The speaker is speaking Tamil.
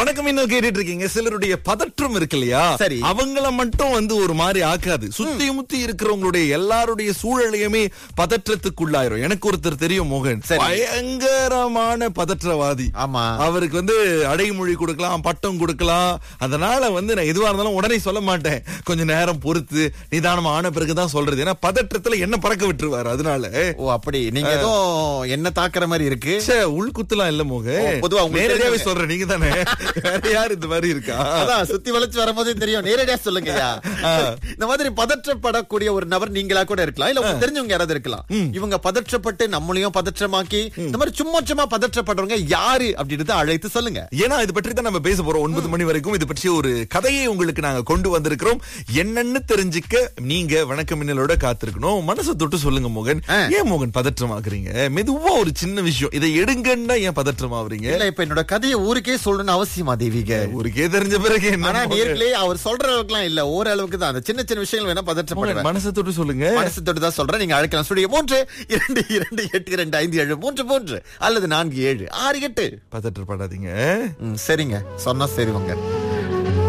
வணக்கம் இன்னும் கேட்டுட்டு இருக்கீங்க சிலருடைய பதற்றம் இருக்கு இல்லையா சரி. அவங்கள மட்டும் வந்து ஒரு மாதிரி ஆக்காது சுத்தி முத்தி இருக்கிறவங்களுடைய எல்லாருடைய சூழலையுமே பதற்றத்துக்குள்ளாயிரும் எனக்கு ஒருத்தர் தெரியும் மோகன் சரி. பயங்கரமான பதற்றவாதி ஆமா அவருக்கு வந்து அடைமொழி கொடுக்கலாம் பட்டம் கொடுக்கலாம் அதனால வந்து நான் எதுவா இருந்தாலும் உடனே சொல்ல மாட்டேன் கொஞ்ச நேரம் பொறுத்து நிதானமா ஆன பிறகுதான் சொல்றது ஏன்னா பதற்றத்துல என்ன பறக்க விட்டுருவாரு அதனால ஓ அப்படி நீங்க ஏதோ என்ன தாக்குற மாதிரி இருக்கு ச்சே, உள்குத்துலாம் இல்ல மோக ஓ, பொதுவா உங்களுக்கு நேரடியாவே தெரிஞ்சவங்க. சொல்றேன் நீங்க தானே வேற யார் இந்த மாதிரி இருக்கா அதான் சுத்தி வளைச்சு வரும்போதே தெரியும் நேரடியா சொல்லுங்கய்யா இந்த மாதிரி பதற்றப்படக்கூடிய ஒரு நபர் நீங்களா கூட இருக்கலாம் இல்ல உங்களுக்கு தெரிஞ்சவங்க யாராவது இருக்கலாம் இவங்க பதற்றப்பட்டு நம்மளையும் பதற்றமாக்கி இந்த மாதிரி சும்மா சும்மா பதற்றப்படுறவங்க யாரு அப்படின்னு அழைத்து சொல்லுங்க ஏன்னா இது பற்றி தான் நம்ம பேச போறோம் ஒன்பது மணி வரைக்கும் இது பற்றி ஒரு கதையை உங்களுக்கு நாங்க கொண்டு வந்திருக்கிறோம் என்னன்னு தெரிஞ்சுக்க நீங்க வணக்க மின்னலோட காத்திருக்கணும் மனசை தொட்டு சொல்லுங்க மோகன் ஆ. ஏன் மோகன் பதற்றமாக்குறீங்க மெதுவா ஒரு சின்ன விஷயம் இதை எடுங்கன்னா ஏன் பதற்றமாவறீங்க இல்ல இப்ப என்னோட கதையை ஊருக்கே சொல்லணும்னு அவசியமா தேவிக ஊருக்கே தெரிஞ்ச பிறகு என்ன ஆனா மோகன்? நேர்களே அவர் சொல்ற அளவுக்குலாம் இல்ல ஓரளவுக்கு தான் அந்த சின்ன சின்ன விஷயங்கள் வேணா மோகன், பதற்றப்படுவேன் மனசை தொட்டு சொல்லுங்க மனசு தொட்டு தான் சொல்றேன் நீங்க அழைக்கலாம் ஸ்டுடியோ மூன்று இரண்டு இரண்டு எட்டு இரண்டு ஐந்து ஏழு மூன்று மூன்று அல்லது நான்கு ஏழு ஆறு எட்டு பதற்றப்படாதீங்க ம், சரிங்க சொன்னா சரி உங்க